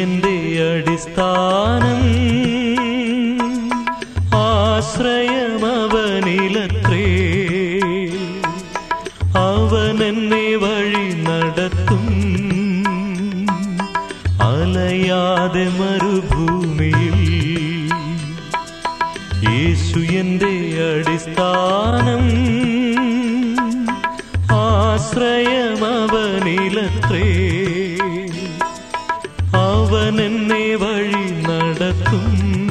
എന്റെ അടിസ്ഥാനം ആശ്രയമവനിലത്രേ അവൻ എന്നെ വഴി നടത്തും അലയാതെ മരുഭൂമിയിൽ യേശു എന്റെ അടിസ്ഥാനം ആശ്രയമവനിലത്രേ അവൻ എന്നെ വഴി നടത്തും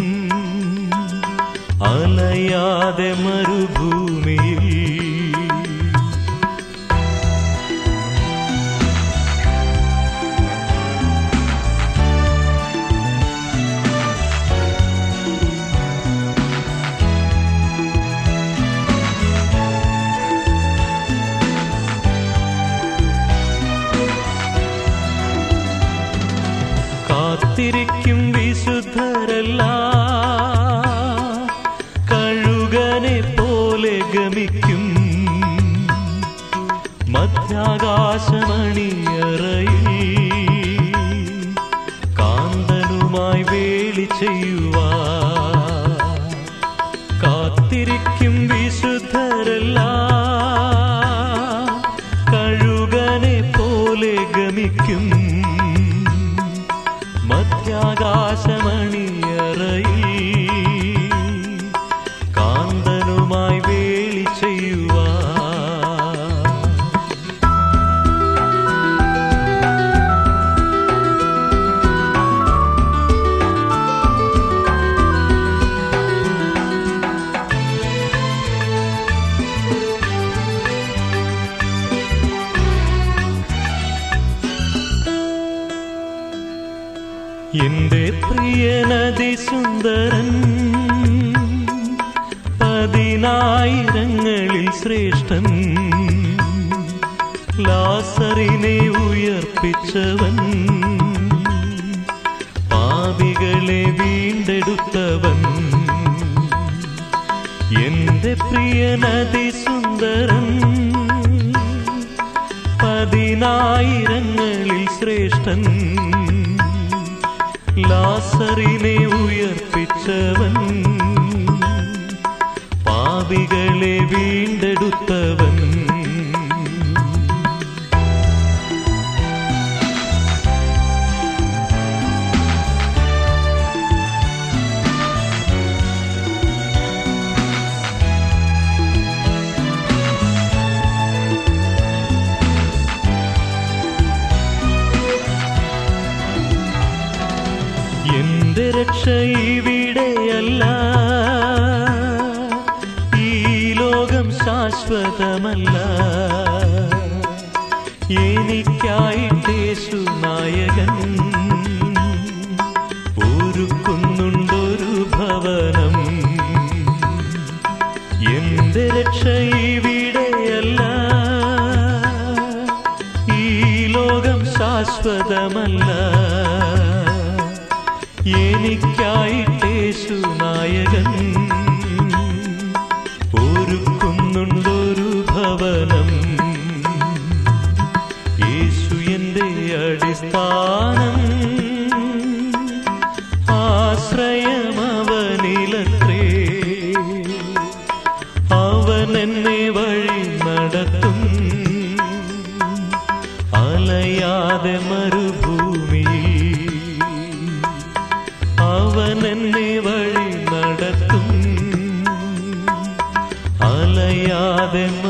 അലയാതെ മരുഭൂമിയിൽ കാത്തിരിക്കും വിശുദ്ധരല്ല കഴുകനെ പോലെ ഗമിക്കും മധ്യാകാശമണിയറയിൽ കാന്തനുമായി വേളി ചെയ്യുവാ കാത്തിരിക്കും വിശുദ്ധരല്ല കഴുകനെ പോലെ ഗമിക്കും മധ്യാകാശമണിയറയിൽ കാന്തനുമായി വേളി ചെയ്യുവാ എന്റെ പ്രിയനദി സുന്ദരൻ പതിനായിരങ്ങളിൽ ശ്രേഷ്ഠൻ ലാസറിനെ ഉയർപ്പിച്ചവൻ പാപികളെ വീണ്ടെടുത്തവൻ എന്റെ പ്രിയനദി സുന്ദരൻ പതിനായിരങ്ങളിൽ ശ്രേഷ്ഠൻ ലാസറിനെ ഉയർപ്പിച്ചവൻ പാപികളെ വീണ്ടെടുത്തവൻ എന്റെ രക്ഷ ഇവിടെയല്ല ഈ ലോകം ശാശ്വതമല്ല എനിക്കായിട്ടേശു നായകൻ ഒരുക്കുന്നുണ്ടൊരു ഭവനം എന്റെ രക്ഷ ഇവിടെയല്ല ഈ ലോകം ശാശ്വതമല്ല എനിക്കായിട്ടേശു നായകൻ ഒരുക്കുന്നുണ്ടൊരു ഭവനം യേശു എന്റെ അടിസ്ഥാനം ആശ്രയമവനിലത്രേ അവൻ എന്നെ വഴി നടത്തും അലയാതെ മരുഭൂമിയിൽ അവൻ എന്നെ വഴി നടത്തും അലയാതെ